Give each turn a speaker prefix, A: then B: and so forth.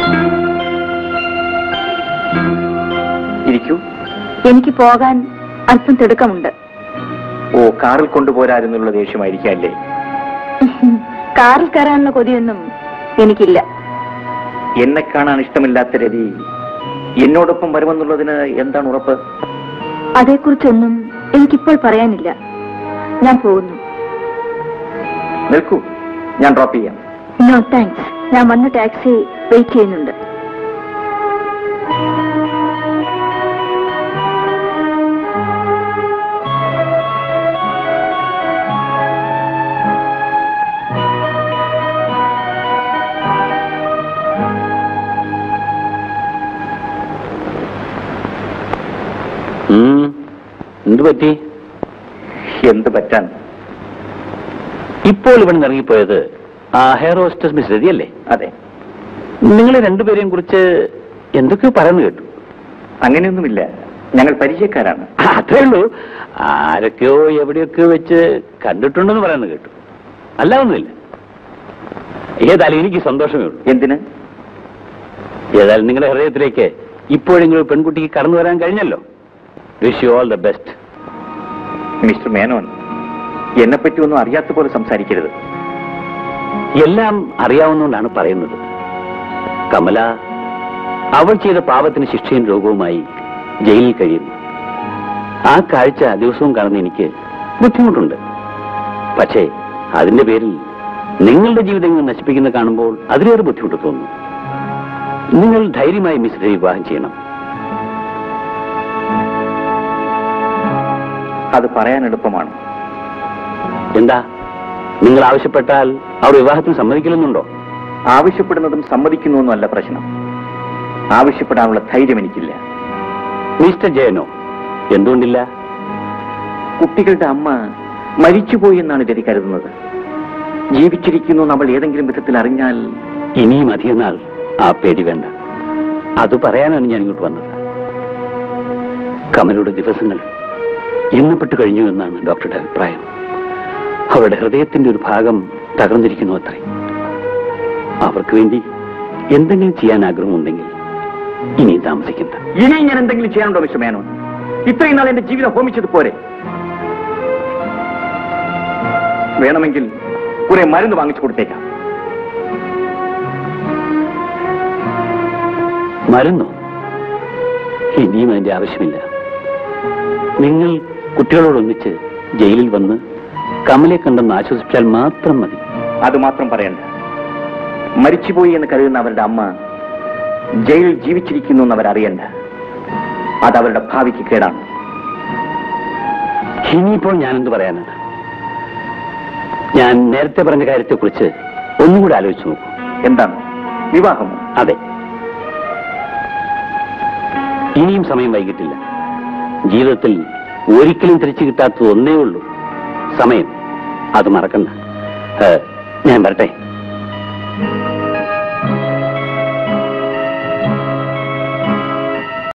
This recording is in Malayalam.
A: ഇരിക്കൂ
B: എനിക്ക് പോകാൻ അല്പം തിടുക്കമുണ്ട്
A: ഓ കാറിൽ കൊണ്ടുപോരാരെന്നുള്ള ദേഷ്യമായിരിക്കാം അല്ലേ
B: കാറിൽ കയറാനുള്ള കൊതിയൊന്നും എനിക്കില്ല
A: എന്നെ കാണാൻ ഇഷ്ടമില്ലാത്ത രതി എന്നോടൊപ്പം വരുമെന്നുള്ളതിന് എന്താണ് ഉറപ്പ്
B: അതേക്കുറിച്ചൊന്നും എനിക്കിപ്പോൾ പറയാനില്ല ഞാൻ പോകുന്നു
A: നിൽക്കൂ ഞാൻ ഡ്രോപ്പ് ചെയ്യാം
B: നോ താങ്ക്സ് ഞാൻ വന്ന ടാക്സി വെയിറ്റ് ചെയ്യുന്നുണ്ട്
C: എന്തു പറ്റി
A: എന്ത് പറ്റാൻ
C: ഇപ്പോൾ ഇവിടെ നിന്ന് ഇറങ്ങിപ്പോയത് ആ ഹെയർ ഹോസ്റ്റസ് മിസ് രതിയല്ലേ
A: അതെ
C: നിങ്ങൾ രണ്ടുപേരെയും കുറിച്ച് എന്തൊക്കെയോ പറയുന്നു കേട്ടു
A: അങ്ങനെയൊന്നുമില്ല ഞങ്ങൾ പരിചയക്കാരാണ്
C: അത്രേ ഉള്ളൂ ആരൊക്കെയോ എവിടെയൊക്കെയോ വെച്ച് കണ്ടിട്ടുണ്ടെന്ന് പറയുന്നത് കേട്ടു അല്ല ഒന്നുമില്ല ഏതായാലും എനിക്ക് സന്തോഷമേ ഉള്ളൂ
A: എന്തിന്
C: ഏതായാലും നിങ്ങളുടെ ഹൃദയത്തിലേക്ക് ഇപ്പോഴെങ്കിലും ഒരു പെൺകുട്ടിക്ക് കടന്നു വരാൻ കഴിഞ്ഞല്ലോ wish you all the best
A: mister Menon എന്നെപ്പറ്റി ഒന്നും അറിയാത്ത പോലെ സംസാരിക്കരുത്
C: എല്ലാം അറിയാവുന്നതുകൊണ്ടാണ് പറയുന്നത് കമല അവൾ ചെയ്ത പാപത്തിന് ശിക്ഷയും രോഗവുമായി ജയിലിൽ കഴിയുന്നു ആ കാഴ്ച ദിവസവും കാണുന്ന എനിക്ക് ബുദ്ധിമുട്ടുണ്ട് പക്ഷേ അതിന്റെ പേരിൽ നിങ്ങളുടെ ജീവിതങ്ങൾ നശിപ്പിക്കുന്ന കാണുമ്പോൾ അതിലേറെ ബുദ്ധിമുട്ട് തോന്നുന്നു നിങ്ങൾ ധൈര്യമായി മിശ്ര വിവാഹം ചെയ്യണം
A: അത് പറയാൻ എളുപ്പമാണ്
C: എന്താ നിങ്ങൾ ആവശ്യപ്പെട്ടാൽ അവർ വിവാഹത്തിന് സമ്മതിക്കില്ലെന്നുണ്ടോ
A: ആവശ്യപ്പെടുന്നതും സമ്മതിക്കുന്നതൊന്നും അല്ല പ്രശ്നം ആവശ്യപ്പെടാനുള്ള ധൈര്യം എനിക്കില്ല
C: മിസ്റ്റർ ജയനോ എന്തുകൊണ്ടില്ല
A: കുട്ടികളുടെ അമ്മ മരിച്ചുപോയി എന്നാണ് രതി കരുതുന്നത് ജീവിച്ചിരിക്കുന്നു നമ്മൾ ഏതെങ്കിലും വിധത്തിൽ അറിഞ്ഞാൽ
C: ഇനിയും അധികം നാൾ ആ പേടി വേണ്ട അത് പറയാനാണ് ഞാൻ ഇങ്ങോട്ട് വന്നത് കമലയുടെ ദിവസങ്ങൾ എണ്ണപ്പെട്ടു കഴിഞ്ഞു എന്നാണ് ഡോക്ടറുടെ അഭിപ്രായം അവരുടെ ഹൃദയത്തിന്റെ ഒരു ഭാഗം തകർന്നിരിക്കുന്നു അത്രേ അവർക്ക് വേണ്ടി എന്തെങ്കിലും ചെയ്യാൻ ആഗ്രഹമുണ്ടെങ്കിൽ ഇനിയും താമസിക്കണ്ട
A: ഇനി ഞാൻ എന്തെങ്കിലും ചെയ്യാനുണ്ടോ മിസ്റ്റർ മേനോൻ ഇത്രയും നാൾ എന്റെ ജീവിതം ഹോമിച്ചത് പോരെ വേണമെങ്കിൽ കുറെ മരുന്ന് വാങ്ങിച്ചു കൊടുത്തേക്കാം
C: മരുന്നോ ഇനിയും അതിന്റെ ആവശ്യമില്ല നിങ്ങൾ കുട്ടികളോടൊന്നിച്ച് ജയിലിൽ വന്ന് കമലെ കണ്ടെന്ന് ആശ്വസിച്ചാൽ മാത്രം മതി
A: അത് മാത്രം പറയണ്ട മരിച്ചുപോയി എന്ന് കരുതുന്ന അവരുടെ അമ്മ ജയിലിൽ ജീവിച്ചിരിക്കുന്നു എന്ന് അവരറിയണ്ട അത് അവരുടെ ഭാവിക്ക് കേടാണ്
C: ഇനിയിപ്പോൾ ഞാൻ എന്ത് പറയാനാണ് ഞാൻ നേരത്തെ പറഞ്ഞ കാര്യത്തെക്കുറിച്ച് ഒന്നുകൂടി ആലോചിച്ചു നോക്കൂ
A: എന്താണ് വിവാഹമോ
C: അതെ ഇനിയും സമയം വൈകിട്ടില്ല ജീവിതത്തിൽ ഒരിക്കലും തിരിച്ചു കിട്ടാത്തത് ഒന്നേ ഉള്ളൂ സമയം അത് മറക്കണ്ട ഏ, ഞാൻ വരട്ടെ